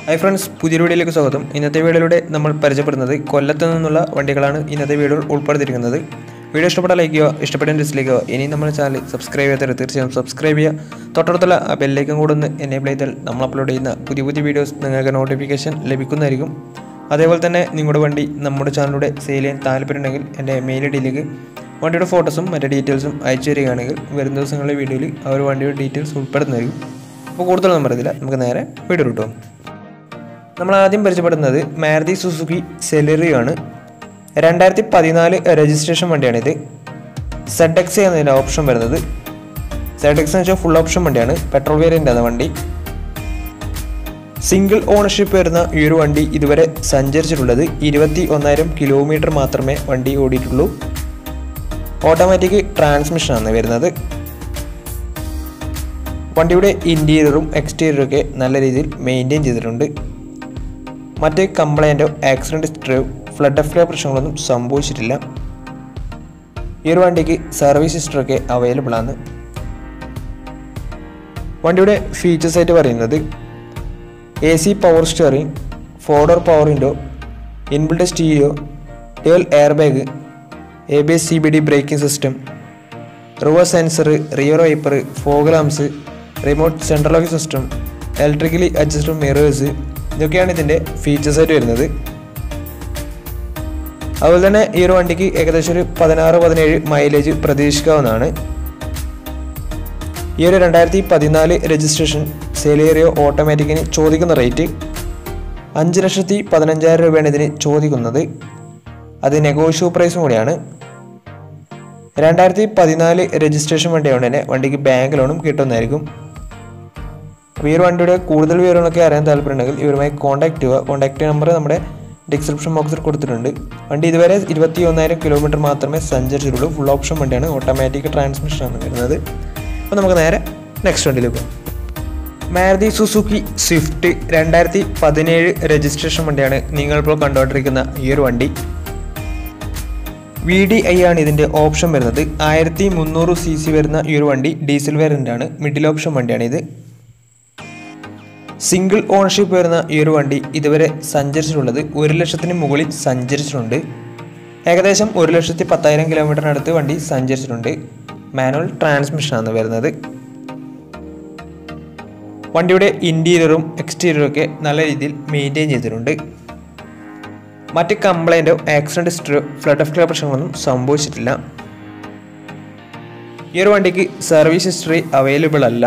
hi friends പുതിയ വീഡിയോയിലേക്ക് സ്വാഗതം ഇന്നത്തെ വീഡിയോയിലൂടെ നമ്മൾ പരിചയപ്പെടുന്നത് കൊല്ലത്ത് നിന്നുള്ള വണ്ടികളാണ് ഇന്നത്തെ വീഡിയോയിൽ ഉൾപ്പെടുത്തിയിരിക്കുന്നത് വീഡിയോ ഇഷ്ടപ്പെട്ടാൽ ലൈക്ക് ചെയ്യുക ഇഷ്ടപ്പെട്ട ഡിസ്ലൈക്ക് ചെയ്യുക ഇനി നമ്മുടെ ചാനൽ സബ്സ്ക്രൈബ് ചെയ്യാത്തവർ തീർച്ചയായും സബ്സ്ക്രൈബ് ചെയ്യുക തൊട്ടടുത്തുള്ള ആ ബെല്ലേക്കും കൂടെ ഒന്ന് എനേബിൾ ചെയ്താൽ നമ്മൾ അപ്ലോഡ് ചെയ്യുന്ന പുതിയ പുതിയ വീഡിയോസ് നിങ്ങൾക്ക് നോട്ടിഫിക്കേഷൻ ലഭിക്കുന്നതായിരിക്കും അതേപോലെ തന്നെ നിങ്ങളുടെ വണ്ടി നമ്മുടെ ചാനലിലൂടെ സെയിൽ ചെയ്യാൻ താല്പര്യമുണ്ടെങ്കിൽ എൻ്റെ മെയിൽ ഐ ഡിയിലേക്ക് വണ്ടിയുടെ ഫോട്ടോസും മറ്റു ഡീറ്റെയിൽസും അയച്ചു തരികയാണെങ്കിൽ വരും ദിവസങ്ങളിലെ വീഡിയോയിൽ ആ ഒരു വണ്ടിയുടെ ഡീറ്റെയിൽസ് ഉൾപ്പെടുന്നതായിരിക്കും അപ്പോൾ കൂടുതലൊന്നും പറയുന്നില്ല നമുക്ക് നേരെ വീഡിയോ കിട്ടും നമ്മൾ ആദ്യം പരിചയപ്പെടുന്നത് മാരുതി സുസുക്കി സെലറിയോ ആണ് രണ്ടായിരത്തി പതിനാല് രജിസ്ട്രേഷൻ വണ്ടിയാണിത് സെഡ് എക്സ് എന്നതിൻ്റെ ഓപ്ഷൻ വരുന്നത് സെഡ് എക്സ് എന്ന് വെച്ചാൽ ഫുൾ ഓപ്ഷൻ വണ്ടിയാണ് പെട്രോൾ വേരിയൻ്റ് ആണ് വണ്ടി സിംഗിൾ ഓണർഷിപ്പ് വരുന്ന ഈ ഒരു വണ്ടി ഇതുവരെ സഞ്ചരിച്ചിട്ടുള്ളത് ഇരുപത്തി ഒന്നായിരം കിലോമീറ്റർ മാത്രമേ വണ്ടി ഓടിയിട്ടുള്ളൂ ഓട്ടോമാറ്റിക് ട്രാൻസ്മിഷനാണ് വരുന്നത് വണ്ടിയുടെ ഇൻറ്റീരിയറും എക്സ്റ്റീരിയറും ഒക്കെ നല്ല രീതിയിൽ മെയിൻറ്റെയിൻ ചെയ്തിട്ടുണ്ട് മറ്റ് കംപ്ലൈൻറ്റോ ആക്സിഡൻറ്റ് ഹിസ്റ്ററിയോ ഫ്ലഡ് എഫ്ലോ പ്രശ്നങ്ങളൊന്നും സംഭവിച്ചിട്ടില്ല ഈ ഒരു വണ്ടിക്ക് സർവീസ് ഹിസ്റ്ററൊക്കെ അവൈലബിൾ ആണ് വണ്ടിയുടെ ഫീച്ചേഴ്സ് ആയിട്ട് പറയുന്നത് A C power steering four door power window inbuilt stereo dual air bag A B S C B D braking system reverse sensor rear wiper fog lamps remote central lock system electrically adjusted mirrors ഇതൊക്കെയാണ് ഇതിൻ്റെ features ആയിട്ട് വരുന്നത് അതുപോലെ തന്നെ ഈ ഒരു വണ്ടിക്ക് ഏകദേശം ഒരു പതിനാറ് പതിനേഴ് മൈലേജ് പ്രതീക്ഷിക്കാവുന്നതാണ് ഈ ഒരു രണ്ടായിരത്തി പതിനാല് രജിസ്ട്രേഷൻ സെലേറിയോ ഓട്ടോമാറ്റിക്കിന് ചോദിക്കുന്ന റേറ്റ് അഞ്ച് ലക്ഷത്തി പതിനഞ്ചായിരം രൂപയാണ് ഇതിന് ചോദിക്കുന്നത് അത് നെഗോഷ്യബിൾ പ്രൈസും കൂടിയാണ് രണ്ടായിരത്തി പതിനാല് രജിസ്ട്രേഷൻ വണ്ടിയായതുകൊണ്ട് തന്നെ വണ്ടിക്ക് ബാങ്ക് ലോണും കിട്ടുന്നതായിരിക്കും അപ്പോൾ ഈ ഒരു വണ്ടിയുടെ കൂടുതൽ വിവരങ്ങളൊക്കെ അറിയാൻ താല്പര്യമുണ്ടെങ്കിൽ ഇവരുമായി കോൺടാക്ട് ചെയ്യുക കോൺടാക്ട് നമ്പർ നമ്മുടെ ഡിസ്ക്രിപ്ഷൻ ബോക്സിൽ കൊടുത്തിട്ടുണ്ട് വണ്ടി ഇതുവരെ ഇരുപത്തി ഒന്നായിരം കിലോമീറ്റർ മാത്രമേ സഞ്ചരിച്ചിട്ടുള്ളൂ ഫുൾ ഓപ്ഷൻ വണ്ടിയാണ് ഓട്ടോമാറ്റിക് ട്രാൻസ്മിഷനാണ് വരുന്നത് അപ്പോൾ നമുക്ക് നേരെ നെക്സ്റ്റ് വണ്ടിയിലേക്ക് പോകാം മാരുതി സുസുക്കി സ്വിഫ്റ്റ് രണ്ടായിരത്തി പതിനേഴ് രജിസ്ട്രേഷൻ വണ്ടിയാണ് നിങ്ങളിപ്പോൾ കണ്ടുകൊണ്ടിരിക്കുന്ന ഈ ഒരു വണ്ടി വി ഡി ഐ ആണ് ഇതിൻ്റെ ഓപ്ഷൻ വരുന്നത് ആയിരത്തി മുന്നൂറ് സി സി വരുന്ന ഈ ഒരു വണ്ടി ഡീസൽ വേരിയൻ്റ് ആണ് മിഡിൽ ഓപ്ഷൻ വണ്ടിയാണ് ഇത് സിംഗിൾ ഓണർഷിപ്പ് വരുന്ന ഈ ഒരു വണ്ടി ഇതുവരെ സഞ്ചരിച്ചിട്ടുള്ളത് ഒരു ലക്ഷത്തിന് മുകളിൽ സഞ്ചരിച്ചിട്ടുണ്ട് ഏകദേശം ഒരു ലക്ഷത്തി പത്തായിരം കിലോമീറ്ററിനടുത്ത് വണ്ടി സഞ്ചരിച്ചിട്ടുണ്ട് മാനുവൽ ട്രാൻസ്മിഷനാണ് വരുന്നത് വണ്ടിയുടെ ഇൻറ്റീരിയറും എക്സ്റ്റീരിയറും ഒക്കെ നല്ല രീതിയിൽ മെയിൻറ്റെയിൻ ചെയ്തിട്ടുണ്ട് മറ്റ് കംപ്ലൈൻറ്റോ ആക്സിഡൻറ്റ് ഹിസ്റ്ററിയോ ഫ്ലഡ് ഓഫ് പ്രശ്നങ്ങളൊന്നും സംഭവിച്ചിട്ടില്ല ഈ ഒരു വണ്ടിക്ക് സർവീസ് ഹിസ്റ്ററി അവൈലബിൾ അല്ല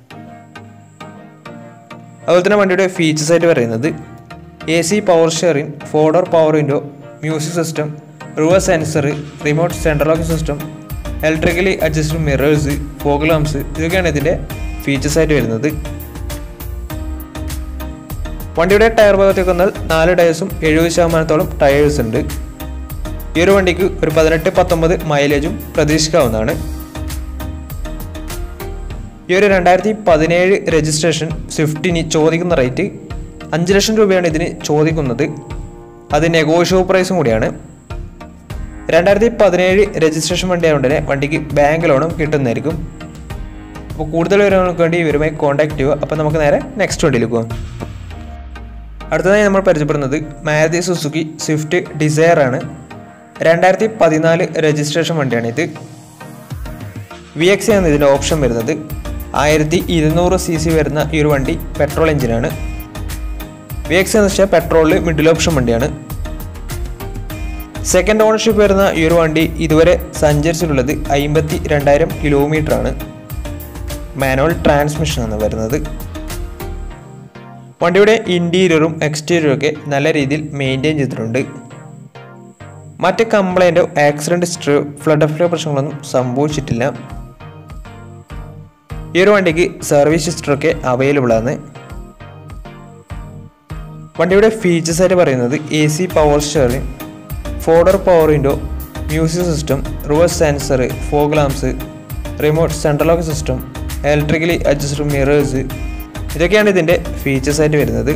അതുപോലെ തന്നെ വണ്ടിയുടെ ഫീച്ചേഴ്സ് ആയിട്ട് പറയുന്നത് A C power sharing four door power window music system reverse sensor remote central lock system electrically adjusted mirrors fog lamps ഇതൊക്കെയാണ് ഇതിൻ്റെ ഫീച്ചേഴ്സ് ആയിട്ട് വരുന്നത് വണ്ടിയുടെ ടയർ ഭാഗത്തേക്ക് വന്നാൽ നാല് ടയേഴ്സും എഴുപത് ശതമാനത്തോളം ടയേഴ്സ് ഉണ്ട് ഈ ഒരു വണ്ടിക്ക് ഒരു പതിനെട്ട് പത്തൊമ്പത് മൈലേജും പ്രതീക്ഷിക്കാവുന്നതാണ് ഈ ഒരു രണ്ടായിരത്തി പതിനേഴ് രജിസ്ട്രേഷൻ സ്വിഫ്റ്റിന് ചോദിക്കുന്ന റേറ്റ് അഞ്ച് ലക്ഷം രൂപയാണ് ഇതിന് ചോദിക്കുന്നത് അത് നെഗോഷ്യബിൾ പ്രൈസും കൂടിയാണ് രണ്ടായിരത്തി പതിനേഴ് രജിസ്ട്രേഷൻ വണ്ടി ആയതുകൊണ്ട് തന്നെ വണ്ടിക്ക് ബാങ്ക് ലോണും കിട്ടുന്നതായിരിക്കും അപ്പോൾ കൂടുതൽ വിവരങ്ങൾക്ക് വേണ്ടി ഇവരുമായി കോൺടാക്ട് ചെയ്യുക അപ്പോൾ നമുക്ക് നേരെ നെക്സ്റ്റ് വണ്ടിയിലേക്ക് പോകാം അടുത്തതായി നമ്മൾ പരിചയപ്പെടുന്നത് മാരുതി സുസുക്കി സ്വിഫ്റ്റ് ഡിസയർ ആണ് രണ്ടായിരത്തി പതിനാല് രജിസ്ട്രേഷൻ വണ്ടിയാണ് ഇത് വി എക്സ് ആണ് ഇതിൻ്റെ ഓപ്ഷൻ വരുന്നത് ആയിരത്തി ഇരുന്നൂറ് സി സി വരുന്ന ഈ ഒരു വണ്ടി പെട്രോൾ എഞ്ചിനാണ് വി എക്സ് എന്ന് വെച്ചാൽ പെട്രോളിൽ മിഡിൽ ഓപ്ഷൻ വണ്ടിയാണ് സെക്കൻഡ് ഓണർഷിപ്പ് വരുന്ന ഈ ഒരു വണ്ടി ഇതുവരെ സഞ്ചരിച്ചിട്ടുള്ളത് അമ്പത്തി രണ്ടായിരം കിലോമീറ്റർ ആണ് മാനുവൽ ട്രാൻസ്മിഷൻ ആണ് വരുന്നത് വണ്ടിയുടെ ഇൻറ്റീരിയറും എക്സ്റ്റീരിയറും ഒക്കെ നല്ല രീതിയിൽ മെയിൻറ്റെയിൻ ചെയ്തിട്ടുണ്ട് മറ്റ് കംപ്ലൈൻറ്റോ ആക്സിഡൻറ്റ് ഹിസ്റ്ററിയോ ഫ്ലഡ് ഓഫ് പ്രശ്നങ്ങളൊന്നും സംഭവിച്ചിട്ടില്ല ഈ ഒരു വണ്ടിക്ക് സർവീസ് ഹിസ്റ്ററൊക്കെ അവൈലബിൾ ആണ് വണ്ടിയുടെ ഫീച്ചേഴ്സ് ആയിട്ട് പറയുന്നത് A C power steering four door power window music system reverse sensor fog lamps remote central lock system electrically adjusted mirrors ഇതൊക്കെയാണ് ഇതിൻ്റെ ഫീച്ചേഴ്സ് ആയിട്ട് വരുന്നത്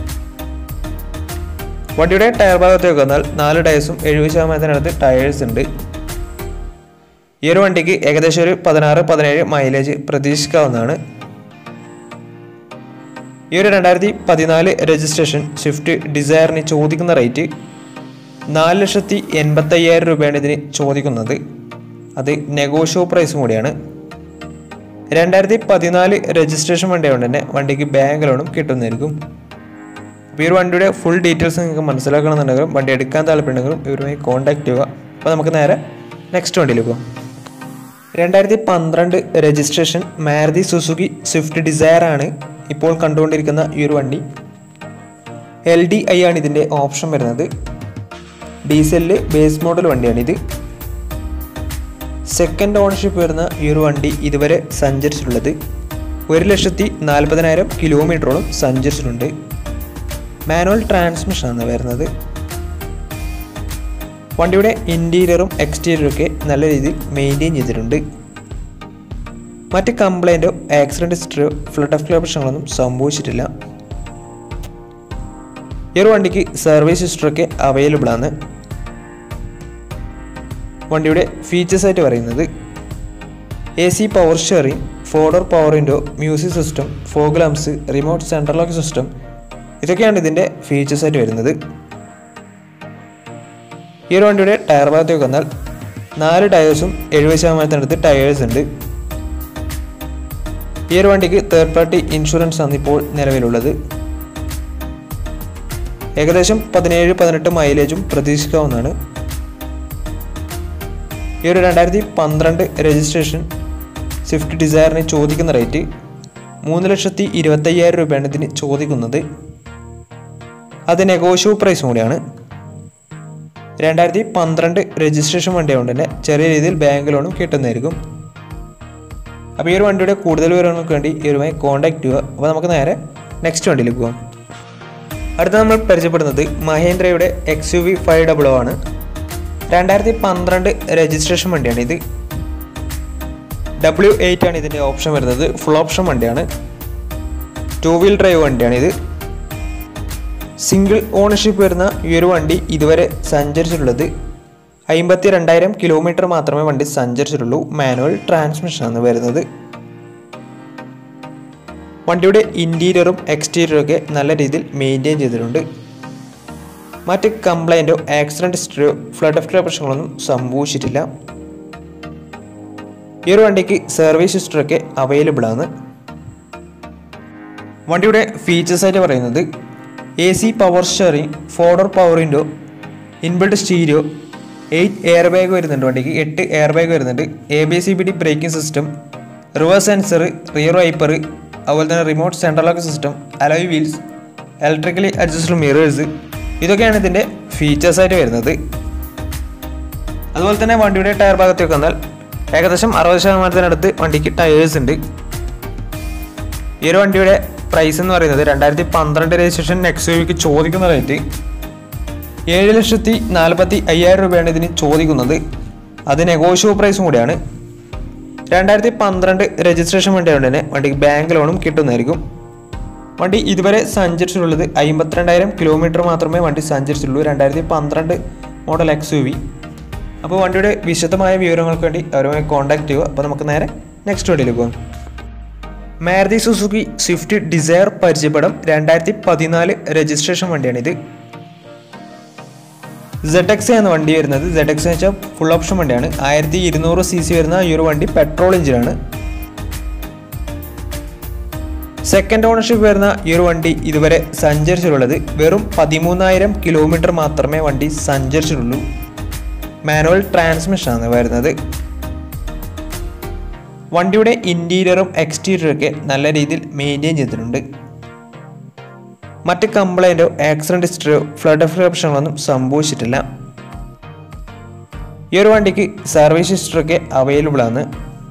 വണ്ടിയുടെ ടയർ ഭാഗത്തേക്ക് വന്നാൽ നാല് ടയേഴ്സും എഴുപത് ശതമാനത്തിനടുത്ത് ടയേഴ്സ് ഉണ്ട് ഈ ഒരു വണ്ടിക്ക് ഏകദേശം ഒരു പതിനാറ് പതിനേഴ് മൈലേജ് പ്രതീക്ഷിക്കാവുന്നതാണ് ഈ ഒരു രണ്ടായിരത്തി പതിനാല് രജിസ്ട്രേഷൻ സ്വിഫ്റ്റ് ഡിസയറിന് ചോദിക്കുന്ന റേറ്റ് നാല് ലക്ഷത്തി എൺപത്തയ്യായിരം രൂപയാണ് ഇതിന് ചോദിക്കുന്നത് അത് നെഗോഷ്യോ പ്രൈസും കൂടിയാണ് രണ്ടായിരത്തി പതിനാല് രജിസ്ട്രേഷൻ വണ്ടി ആയതുകൊണ്ട് തന്നെ വണ്ടിക്ക് ബാങ്ക് ലോണും കിട്ടുന്നതായിരിക്കും അപ്പോൾ ഈ ഒരു വണ്ടിയുടെ ഫുൾ ഡീറ്റെയിൽസ് നിങ്ങൾക്ക് മനസ്സിലാക്കണമെന്നുണ്ടെങ്കിലും വണ്ടി എടുക്കാൻ താല്പര്യമുണ്ടെങ്കിലും ഇവരുമായി കോൺടാക്ട് ചെയ്യുക അപ്പോൾ നമുക്ക് നേരെ നെക്സ്റ്റ് വണ്ടിയിലേക്ക് പോകാം രണ്ടായിരത്തി പന്ത്രണ്ട് registration Maruti Suzuki Swift Dzire ആണ് ഇപ്പോൾ കണ്ടുകൊണ്ടിരിക്കുന്ന ഈ ഒരു വണ്ടി എൽ ഡി ഐ ആണ് ഇതിൻ്റെ ഓപ്ഷൻ വരുന്നത് ഡീസലിൽ ബേസ് മോഡൽ വണ്ടിയാണിത് സെക്കൻഡ് ഓണർഷിപ്പ് വരുന്ന ഈ ഒരു വണ്ടി ഇതുവരെ സഞ്ചരിച്ചിട്ടുള്ളത് ഒരു ലക്ഷത്തി നാൽപ്പതിനായിരം കിലോമീറ്ററോളം സഞ്ചരിച്ചിട്ടുണ്ട് മാനുവൽ ട്രാൻസ്മിഷനാണ് വരുന്നത് വണ്ടിയുടെ ഇൻറ്റീരിയറും എക്സ്റ്റീരിയറും ഒക്കെ നല്ല രീതിയിൽ മെയിൻറ്റെയിൻ ചെയ്തിട്ടുണ്ട് മറ്റ് കംപ്ലൈൻറ്റോ ആക്സിഡൻറ്റ് ഹിസ്റ്ററിയോ ഫ്ലഡ് ഓഫ് പ്രശ്നങ്ങളൊന്നും സംഭവിച്ചിട്ടില്ല ഈ ഒരു വണ്ടിക്ക് സർവീസ് ഹിസ്റ്ററൊക്കെ അവൈലബിൾ ആണ് വണ്ടിയുടെ ഫീച്ചേഴ്സ് ആയിട്ട് പറയുന്നത് A C power sharing four door power window music system fog lamps remote central lock system ഇതൊക്കെയാണ് ഇതിൻ്റെ ഫീച്ചേഴ്സ് ആയിട്ട് വരുന്നത് ഈ ഒരു വണ്ടിയുടെ ടയർ ഭാഗത്തേക്ക് വന്നാൽ നാല് ടയേഴ്സും എഴുപത് ശതമാനത്തിനടുത്ത് ടയേഴ്സ് ഉണ്ട് ഈ ഒരു വണ്ടിക്ക് തേർഡ് പാർട്ടി ഇൻഷുറൻസ് ആണ് ഇപ്പോൾ നിലവിലുള്ളത് ഏകദേശം പതിനേഴ് പതിനെട്ട് മൈലേജും പ്രതീക്ഷിക്കാവുന്നതാണ് ഈ ഒരു രണ്ടായിരത്തി പന്ത്രണ്ട് രജിസ്ട്രേഷൻ സ്വിഫ്റ്റ് ഡിസയറിന് ചോദിക്കുന്ന റേറ്റ് മൂന്ന് ലക്ഷത്തി ഇരുപത്തയ്യായിരം രൂപയാണ് ഇതിന് ചോദിക്കുന്നത് അത് നെഗോഷ്യബിൾ പ്രൈസും കൂടിയാണ് രണ്ടായിരത്തി പന്ത്രണ്ട് രജിസ്ട്രേഷൻ വണ്ടി ആയതുകൊണ്ട് തന്നെ ചെറിയ രീതിയിൽ ബാങ്ക് ലോണും കിട്ടുന്നതായിരിക്കും അപ്പോൾ ഈ ഒരു വണ്ടിയുടെ കൂടുതൽ വിവരങ്ങൾക്ക് വേണ്ടി ഇവരുമായി കോൺടാക്ട് ചെയ്യുക അപ്പോൾ നമുക്ക് നേരെ നെക്സ്റ്റ് വണ്ടിയിലേക്ക് പോകാം അടുത്ത നമ്മൾ പരിചയപ്പെടുന്നത് മഹേന്ദ്രയുടെ X U V five double ആണ് രണ്ടായിരത്തി പന്ത്രണ്ട് രജിസ്ട്രേഷൻ വണ്ടിയാണ് ഇത് ഡബ്ല്യു എയ്റ്റ് ആണ് ഇതിൻ്റെ ഓപ്ഷൻ വരുന്നത് ഫുൾ ഓപ്ഷൻ വണ്ടിയാണ് ടു വീൽ ഡ്രൈവ് വണ്ടിയാണിത് സിംഗിൾ ഓണർഷിപ്പ് വരുന്ന ഈ ഒരു വണ്ടി ഇതുവരെ സഞ്ചരിച്ചിട്ടുള്ളത് അമ്പത്തി രണ്ടായിരം കിലോമീറ്റർ മാത്രമേ വണ്ടി സഞ്ചരിച്ചിട്ടുള്ളൂ മാനുവൽ ട്രാൻസ്മിഷനാണ് വരുന്നത് വണ്ടിയുടെ ഇൻറ്റീരിയറും എക്സ്റ്റീരിയറും ഒക്കെ നല്ല രീതിയിൽ മെയിൻറ്റെയിൻ ചെയ്തിട്ടുണ്ട് മറ്റ് കംപ്ലൈൻറ്റോ ആക്സിഡൻറ്റ് ഹിസ്റ്ററിയോ ഫ്ലഡ് ഓഫ് പ്രശ്നങ്ങളൊന്നും സംഭവിച്ചിട്ടില്ല ഈ ഒരു വണ്ടിക്ക് സർവീസ് ഹിസ്റ്ററൊക്കെ അവൈലബിൾ ആണ് വണ്ടിയുടെ ഫീച്ചേഴ്സ് ആയിട്ട് പറയുന്നത് A C power sharing four door power window inbuilt stereo eight air bag വരുന്നുണ്ട് വണ്ടിക്ക് എട്ട് എയർ ബാഗ് വരുന്നുണ്ട് A B C B D braking system reverse sensor rear wiper അതുപോലെ തന്നെ remote central lock system alloy wheels electrically adjustable mirrors ഇതൊക്കെയാണ് ഇതിൻ്റെ features ആയിട്ട് വരുന്നത് അതുപോലെ തന്നെ വണ്ടിയുടെ ടയർ ഭാഗത്തേക്ക് വന്നാൽ ഏകദേശം അറുപത് ശതമാനത്തിനടുത്ത് വണ്ടിക്ക് ടയേഴ്സ് ഉണ്ട് ഈ ഒരു വണ്ടിയുടെ പ്രൈസ് എന്ന് പറയുന്നത് രണ്ടായിരത്തി പന്ത്രണ്ട് രജിസ്ട്രേഷൻ എക്സ് വിക്ക് ചോദിക്കുന്ന റേറ്റ് ഏഴ് ലക്ഷത്തി നാൽപ്പത്തി അയ്യായിരം രൂപയാണ് ഇതിന് ചോദിക്കുന്നത് അത് നെഗോഷ്യബിൾ പ്രൈസും കൂടിയാണ് രണ്ടായിരത്തി പന്ത്രണ്ട് രജിസ്ട്രേഷൻ വണ്ടി ആയതുകൊണ്ട് തന്നെ വണ്ടിക്ക് ബാങ്ക് ലോണും കിട്ടുന്നതായിരിക്കും വണ്ടി ഇതുവരെ സഞ്ചരിച്ചിട്ടുള്ളത് അമ്പത്തിരണ്ടായിരം കിലോമീറ്റർ മാത്രമേ വണ്ടി സഞ്ചരിച്ചിട്ടുള്ളൂ രണ്ടായിരത്തി പന്ത്രണ്ട് മോഡൽ എക്സ് യു വി അപ്പോൾ വണ്ടിയുടെ വിശദമായ വിവരങ്ങൾക്ക് വേണ്ടി അവരുമായി കോൺടാക്ട് ചെയ്യുക അപ്പോൾ നമുക്ക് നേരെ നെക്സ്റ്റ് വണ്ടിയിലേക്ക് പോകാം മാരുതി സുസുക്കി സ്വിഫ്റ്റ് ഡിസയർ പരിചയപ്പെടം രണ്ടായിരത്തി പതിനാല് രജിസ്ട്രേഷൻ വണ്ടിയാണിത് സെഡ് എക്സ് എന്ന വണ്ടി വരുന്നത് സെഡ് എക്സ് എന്ന് വെച്ചാൽ ഫുൾ ഓപ്ഷൻ വണ്ടിയാണ് ആയിരത്തി ഇരുന്നൂറ് സി സി വരുന്ന ഈ ഒരു വണ്ടി പെട്രോൾ എഞ്ചിനാണ് സെക്കൻഡ് ഓണർഷിപ്പ് വരുന്ന ഈ ഒരു വണ്ടി ഇതുവരെ സഞ്ചരിച്ചിട്ടുള്ളത് വെറും പതിമൂന്നായിരം കിലോമീറ്റർ മാത്രമേ വണ്ടി സഞ്ചരിച്ചിട്ടുള്ളൂ മാനുവൽ ട്രാൻസ്മിഷനാണ് വരുന്നത് വണ്ടിയുടെ ഇൻറ്റീരിയറും എക്സ്റ്റീരിയറും ഒക്കെ നല്ല രീതിയിൽ മെയിൻറ്റെയിൻ ചെയ്തിട്ടുണ്ട് മറ്റ് കംപ്ലൈൻറ്റോ ആക്സിഡൻറ്റ് ഹിസ്റ്ററിയോ ഫ്ലഡ് ഓഫ് പ്രശ്നങ്ങളൊന്നും സംഭവിച്ചിട്ടില്ല ഈ ഒരു വണ്ടിക്ക് സർവീസ് ഹിസ്റ്ററി ഒക്കെ അവൈലബിൾ ആണ്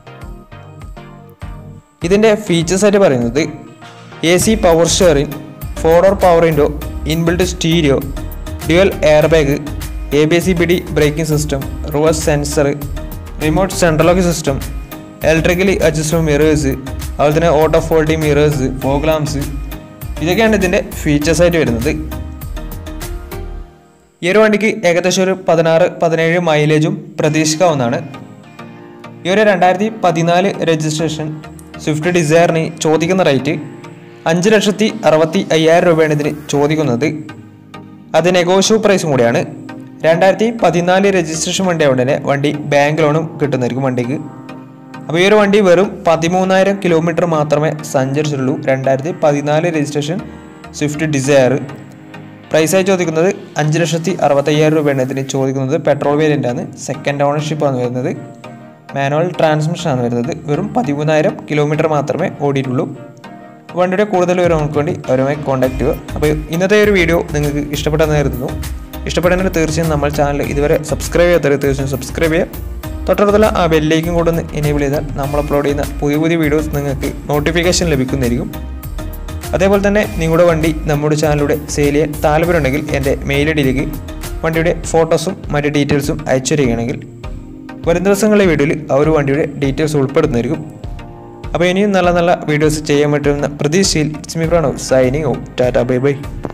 ഇതിൻ്റെ ഫീച്ചേഴ്സ് ആയിട്ട് പറയുന്നത് A C power steering four door power window inbuilt stereo dual air bag A B C B D braking system reverse sensor remote central lock system electrically adjustable mirrors അതുപോലെ തന്നെ auto folding mirrors fog lamps ഇതൊക്കെയാണ് ഇതിൻ്റെ features ആയിട്ട് വരുന്നത് ഈ ഒരു വണ്ടിക്ക് ഏകദേശം ഒരു പതിനാറ് പതിനേഴ് മൈലേജും പ്രതീക്ഷിക്കാവുന്നതാണ് ഈ ഒരു രണ്ടായിരത്തി പതിനാല് രജിസ്ട്രേഷൻ സ്വിഫ്റ്റ് ഡിസയറിന് ചോദിക്കുന്ന റേറ്റ് അഞ്ച് ലക്ഷത്തി അറുപത്തി അയ്യായിരം രൂപയാണ് ഇതിന് ചോദിക്കുന്നത് അത് നെഗോഷ്യബിൾ പ്രൈസും കൂടിയാണ് രണ്ടായിരത്തി പതിനാല് രജിസ്ട്രേഷൻ വണ്ടി ആയതുകൊണ്ട് തന്നെ വണ്ടി ബാങ്ക് ലോണും കിട്ടുന്നതായിരിക്കും വണ്ടിക്ക് അപ്പോൾ ഈ ഒരു വണ്ടി വെറും പതിമൂന്നായിരം കിലോമീറ്റർ മാത്രമേ സഞ്ചരിച്ചിട്ടുള്ളൂ രണ്ടായിരത്തി പതിനാല് രജിസ്ട്രേഷൻ സ്വിഫ്റ്റ് ഡിസയർ പ്രൈസായി ചോദിക്കുന്നത് അഞ്ച് ലക്ഷത്തി അറുപത്തയ്യായിരം രൂപയാണ് ഇതിന് ചോദിക്കുന്നത് പെട്രോൾ വേരിയൻ്റ് ആണ് സെക്കൻഡ് ഓണർഷിപ്പ് ആണ് വരുന്നത് മാനുവൽ ട്രാൻസ്മിഷൻ ആണ് വരുന്നത് വെറും പതിമൂന്നായിരം കിലോമീറ്റർ മാത്രമേ ഓടിയിട്ടുള്ളൂ വണ്ടിയുടെ കൂടുതൽ വിവരങ്ങൾക്ക് വേണ്ടി അവരുമായി കോൺടാക്ട് ചെയ്യുക അപ്പോൾ ഇന്നത്തെ ഒരു വീഡിയോ നിങ്ങൾക്ക് ഇഷ്ടപ്പെട്ടെന്ന് കരുതുന്നു ഇഷ്ടപ്പെടുന്നതിന് തീർച്ചയായും നമ്മൾ ചാനൽ ഇതുവരെ സബ്സ്ക്രൈബ് ചെയ്യാത്തവർ തീർച്ചയായും സബ്സ്ക്രൈബ് ചെയ്യുക തൊട്ടടുത്തുള്ള ആ ബെല്ലേക്കും കൂടെ ഒന്ന് എനേബിൾ ചെയ്താൽ നമ്മൾ അപ്ലോഡ് ചെയ്യുന്ന പുതിയ പുതിയ വീഡിയോസ് നിങ്ങൾക്ക് നോട്ടിഫിക്കേഷൻ ലഭിക്കുന്നതായിരിക്കും അതേപോലെ തന്നെ നിങ്ങളുടെ വണ്ടി നമ്മുടെ ചാനലിലൂടെ സെയിൽ ചെയ്യാൻ താല്പര്യമുണ്ടെങ്കിൽ എൻ്റെ മെയിൽ ഐ ഡിയിലേക്ക് വണ്ടിയുടെ ഫോട്ടോസും മറ്റ് ഡീറ്റെയിൽസും അയച്ചു തരികയാണെങ്കിൽ വരും ദിവസങ്ങളിലെ വീഡിയോയിൽ ആ ഒരു വണ്ടിയുടെ ഡീറ്റെയിൽസ് ഉൾപ്പെടുന്നതായിരിക്കും അപ്പോൾ ഇനിയും നല്ല നല്ല വീഡിയോസ് ചെയ്യാൻ പറ്റുന്ന പ്രതീക്ഷയിൽ it's me Pranav signing off tata bye by